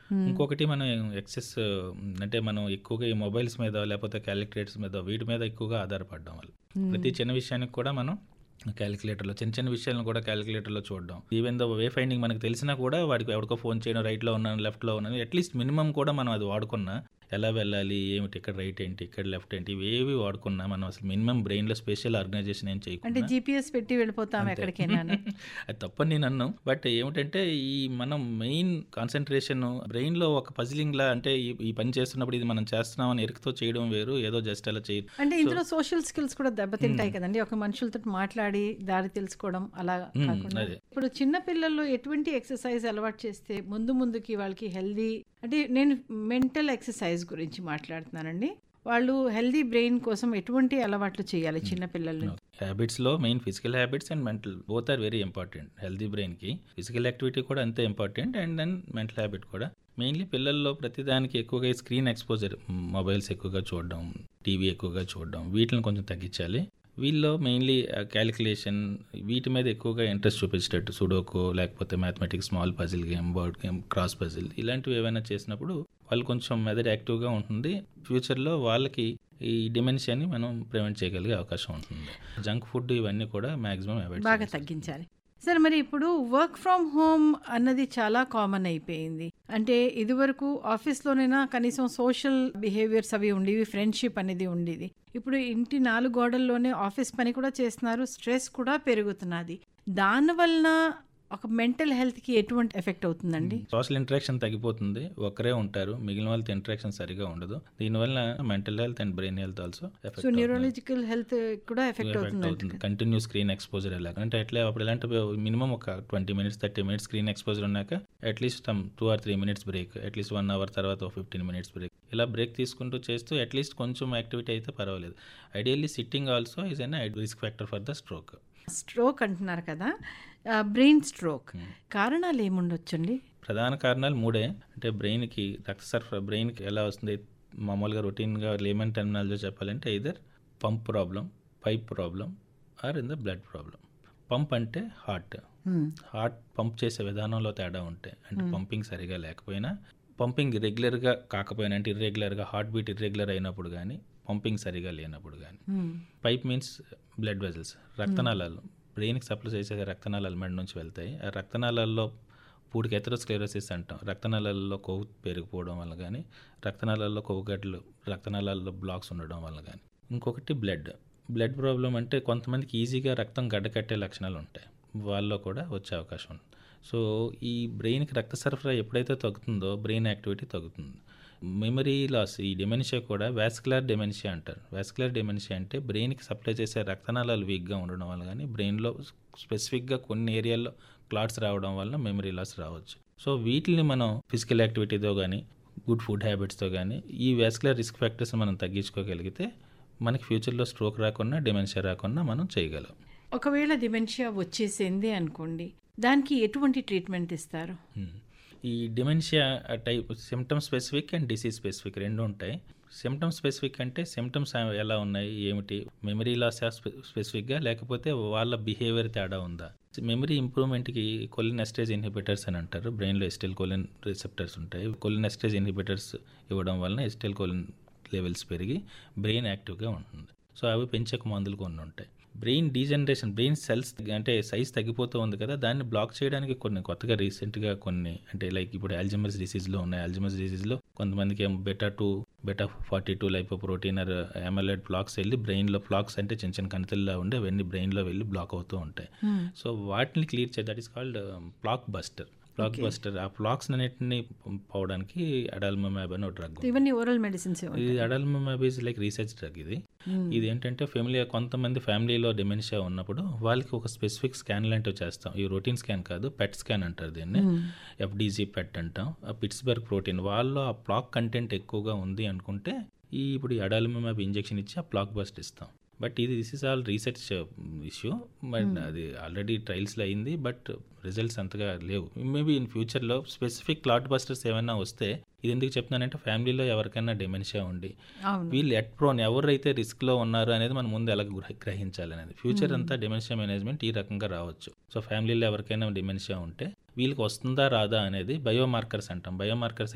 ఇంకొకటి మనం ఎక్సెస్ అంటే మనం ఎక్కువగా ఈ మొబైల్స్ మీద లేకపోతే క్యాలిక్యులేటర్స్ మీద వీటి మీద ఎక్కువగా ఆధారపడడం వల్ల ప్రతి చిన్న విషయానికి కూడా మనం క్యాలిక్యులేటర్లో చిన్న చిన్న విషయాలను కూడా క్యాలిక్యులేటర్లో చూడడం ఈవెన్ ద వే ఫైండింగ్ మనకు తెలిసినా కూడా వాడికి ఎవరికో ఫోన్ చేయడం రైట్లో ఉన్నాను లెఫ్ట్లో ఉన్నాను అట్లీస్ట్ మినిమం కూడా మనం అది వాడుకున్నా ఎలా వెళ్ళాలి ఏమిటి ఇక్కడ రైట్ ఏంటి ఇక్కడ లెఫ్ట్ ఏంటి ఇవేవి వాడుకున్నా మనం అసలు మినిమం బ్రెయిన్లో స్పెషల్ ఆర్గనైజేషన్ ఏం అంటే చేయకుండా జీపీఎస్ పెట్టి వెళ్ళిపోతాం ఎక్కడికైనా అది తప్పని నేను అన్నాను బట్ ఏమిటంటే ఈ మనం మెయిన్ కాన్సన్ట్రేషన్ బ్రెయిన్ లో ఒక పజిలింగ్ లా అంటే ఈ- ఈ పని చేస్తున్నప్పుడు ఇది మనం చేస్తున్నామని ఎరుకుతో చేయడం వేరు ఏదో జస్ట్ అలా చేయ అంటే ఇందులో సోషల్ స్కిల్స్ కూడా దెబ్బతింటాయి కదండి ఒక మనుషులతో మాట్లాడి దారి తెలుసుకోవడం అలా కాకుండా అదే. ఇప్పుడు చిన్న పిల్లల్లో ఎటువంటి ఎక్సర్సైజ్ అలవాటు చేస్తే ముందు ముందుకి వాళ్ళకి హెల్దీ అంటే నేను మెంటల్ ఎక్సర్సైజ్ గురించి మాట్లాడుతున్నానండి వాళ్ళు హెల్దీ బ్రెయిన్ కోసం ఎటువంటి అలవాట్లు చేయాలి చిన్న పిల్లలు హ్యాబిట్స్ లో main physical habits and mental both are very important healthy brain కి ఫిజికల్ యాక్టివిటీ కూడా అంతే important and then mental habit కూడా మెయిన్లీ పిల్లల్లో ప్రతిదానికి ఎక్కువగా స్క్రీన్ ఎక్స్పోజర్ మొబైల్స్ ఎక్కువగా చూడడం టీవీ ఎక్కువగా చూడడం వీటిని కొంచెం తగ్గించాలి వీళ్ళలో మెయిన్లీ క్యాలిక్యులేషన్ వీటి మీద ఎక్కువగా ఇంట్రెస్ట్ చూపించేటట్టు సుడోకో లేకపోతే mathematics small puzzle game bird game cross puzzle ఇలాంటివి ఏవైనా చేసినప్పుడు వాళ్ళు కొంచెం మెదడు యాక్టివ్గా ఉంటుంది ఫ్యూచర్లో వాళ్ళకి ఈ డిమెన్షియాని మనం ప్రివెంట్ చేయగలిగే అవకాశం ఉంటుంది జంక్ ఫుడ్ ఇవన్నీ కూడా మాక్సిమం అవాయిడ్ బాగా తగ్గించాలి సరే మరి ఇప్పుడు వర్క్ ఫ్రమ్ హోమ్ అన్నది చాలా కామన్ అయిపోయింది అంటే ఇదివరకు ఆఫీస్లోనైనా కనీసం సోషల్ బిహేవియర్స్ అవి ఉండేవి ఫ్రెండ్షిప్ అనేది ఉండేది ఇప్పుడు ఇంటి నాలుగు గోడల్లోనే ఆఫీస్ పని కూడా చేస్తున్నారు స్ట్రెస్ కూడా పెరుగుతున్నది దానివలన ఒక మెంటల్ హెల్త్కి ఎటువంటి ఎఫెక్ట్ అవుతుందండి సోషల్ ఇంటరాక్షన్ తగ్గిపోతుంది ఒకరే ఉంటారు మిగిలిన వాళ్ళతో ఇంటరాక్షన్ సరిగా ఉండదు దీనివల్ల mental health and brain health also so effect neurological health కూడా ఎఫెక్ట్ ఎఫెక్ట్ అవుతుంది అవుతుంది కంటిన్యూ స్క్రీన్ ఎక్స్పోజర్ ఎలా అంటే ఎట్లా అప్పుడు ఎలాంటి మినిమం ఒక twenty minutes thirty minutes screen exposure ఉన్నాక at least two or three minutes break at least one hour తర్వాత ఫిఫ్టీన్ మినిట్స్ బ్రేక్ ఇలా బ్రేక్ తీసుకుంటూ చేస్తూ అట్లీస్ట్ కొంచెం యాక్టివిటీ అయితే పర్వాలేదు ideally sitting also is an risk factor for the stroke stroke అంటున్నారు కదా బ్రెయిన్ స్ట్రోక్ కారణాలు ఏముండొచ్చండి ప్రధాన కారణాలు మూడే అంటే బ్రెయిన్కి రక్త సరఫరా బ్రెయిన్కి ఎలా వస్తుంది మామూలుగా రొటీన్గా లేమన్ టెర్మినాలజీ చెప్పాలంటే either pump problem pipe problem or in the blood problem pump అంటే హార్ట్ హార్ట్ పంప్ చేసే విధానంలో తేడా ఉంటే అంటే పంపింగ్ సరిగా లేకపోయినా పంపింగ్ రెగ్యులర్గా కాకపోయినా అంటే ఇర్రెగ్యులర్గా హార్ట్ బీట్ ఇర్రెగ్యులర్ అయినప్పుడు కానీ పంపింగ్ సరిగా లేనప్పుడు కానీ పైప్ మీన్స్ బ్లడ్ వెజల్స్ రక్తనాళాలు బ్రెయిన్కి సప్లై చేసే రక్తనాళాలు మెడ నుంచి వెళ్తాయి ఆ రక్తనాళాల్లో పూడికి ఎథరోస్క్లెరోసిస్ అంటాం రక్తనాళాల్లో కొవ్వు పెరిగిపోవడం వల్ల కానీ రక్తనాళాల్లో కొవ్వుగడ్డలు రక్తనాళాల్లో బ్లాక్స్ ఉండడం వల్ల కానీ ఇంకొకటి బ్లడ్ బ్లడ్ ప్రాబ్లం అంటే కొంతమందికి ఈజీగా రక్తం గడ్డకట్టే లక్షణాలు ఉంటాయి వాళ్ళలో కూడా వచ్చే అవకాశం ఉంది సో ఈ బ్రెయిన్కి రక్త సరఫరా ఎప్పుడైతే తగ్గుతుందో బ్రెయిన్ యాక్టివిటీ తగ్గుతుంది మెమరీ లాస్ ఈ డెమెన్షియా కూడా వాస్కులర్ డెమెన్షియా అంటారు వాస్కులర్ డెమెన్షియా అంటే బ్రెయిన్కి సప్లై చేసే రక్తనాళాలు వీక్గా ఉండడం వల్ల కానీ బ్రెయిన్లో స్పెసిఫిక్గా కొన్ని ఏరియాల్లో క్లాట్స్ రావడం వల్ల మెమరీ లాస్ రావచ్చు సో వీటిని మనం ఫిజికల్ యాక్టివిటీతో కానీ గుడ్ ఫుడ్ హ్యాబిట్స్తో కానీ ఈ వాస్కులర్ రిస్క్ ఫ్యాక్టర్స్ మనం తగ్గించుకోగలిగితే మనకి ఫ్యూచర్లో స్ట్రోక్ రాకుండా డెమెన్షియా రాకుండా మనం చేయగలం ఒకవేళ డిమెన్షియా వచ్చేసింది అనుకోండి దానికి ఎటువంటి ట్రీట్మెంట్ ఇస్తారు Hmm. ఈ dementia type symptom specific and disease specific రెండు ఉంటాయి సిమ్టమ్ స్పెసిఫిక్ అంటే సిమ్టమ్స్ ఎలా ఉన్నాయి ఏమిటి మెమరీ లాస్ స్పెసిఫిక్గా లేకపోతే వాళ్ళ బిహేవియర్ తేడా ఉందా మెమరీ ఇంప్రూవ్మెంట్కి కొలిన్ ఎస్టేజ్ ఇన్హిబిటర్స్ అని అంటారు బ్రెయిన్లో ఎస్టెల్ కొలిన్ రిసెప్టర్స్ ఉంటాయి కొలిన్ ఎస్టేజ్ ఇన్హిబిటర్స్ ఇవ్వడం వలన ఎస్టెల్ కొలిన్ లెవెల్స్ పెరిగి బ్రెయిన్ యాక్టివ్గా ఉంటుంది సో అవి పెంచక మందులు కొన్ని ఉంటాయి బ్రెయిన్ డీజనరేషన్ బ్రెయిన్ సెల్స్ అంటే సైజ్ తగ్గిపోతూ ఉంది కదా దాన్ని బ్లాక్ చేయడానికి కొన్ని కొత్తగా రీసెంట్గా కొన్ని అంటే లైక్ ఇప్పుడు ఆల్జమర్స్ డిసీజ్లో ఉన్నాయి ఆల్జమర్స్ డిసీజ్లో కొంతమందికి ఏమో beta two beta forty two lipoprotein or amyloid blocks వెళ్ళి బ్రెయిన్లో బ్లాక్స్ అంటే చిన్న చిన్న కణితుల్లో ఉండే అవన్నీ బ్రెయిన్లో వెళ్ళి బ్లాక్ అవుతూ ఉంటాయి సో వాటిని క్లియర్ చేయ that is called block buster block buster ఆ బ్లాక్స్ అన్నిటిని పోవడానికి అడాల్మమాబ్ అని ఒక డ్రగ్ ఇవన్నీ ఓరల్ మెడిసిన్స్ ఇది అడల్మమాబ్ ఈజ్ లైక్ రీసెర్చ్ డ్రగ్ ఇది ఇది ఏంటంటే ఫ్యామిలీ కొంతమంది ఫ్యామిలీలో డిమెన్షియా ఉన్నప్పుడు వాళ్ళకి ఒక స్పెసిఫిక్ స్కాన్ లాంటివి చేస్తాం ఈ రొటీన్ స్కాన్ కాదు పెట్ స్కాన్ అంటారు దీన్ని ఎఫ్డీజీ పెట్ అంటాం ఆ పిట్స్బర్గ్ ప్రోటీన్ వాళ్ళలో ఆ ప్లాక్ కంటెంట్ ఎక్కువగా ఉంది అనుకుంటే ఈ ఇప్పుడు ఈ అడాల్మమాబ్ ఇంజెక్షన్ ఇచ్చి ఆ ప్లాక్ బస్ట్ ఇస్తాం బట్ ఇది this is all research issue but అది ఆల్రెడీ ట్రయల్స్లో అయింది బట్ రిజల్ట్స్ అంతగా లేవు మేబీ ఇన్ ఫ్యూచర్లో స్పెసిఫిక్ క్లాట్ బస్టర్స్ ఏమైనా వస్తే ఇది ఎందుకు చెప్తున్నానంటే ఫ్యామిలీలో ఎవరికైనా డిమెన్షియా ఉండి అవును వీళ్ళు ఎట్ ప్రోన్ ఎవరైతే రిస్క్లో ఉన్నారు అనేది మనం ముందు ఎలా గ్రహ- గ్రహించాలి అనేది ఫ్యూచర్ అంతా డిమెన్షియా మేనేజ్మెంట్ ఈ రకంగా రావచ్చు సో ఫ్యామిలీలో ఎవరికైనా డిమెన్షియా ఉంటే వీళ్ళకి వస్తుందా రాదా అనేది బయోమార్కర్స్ అంటాం బయోమార్కర్స్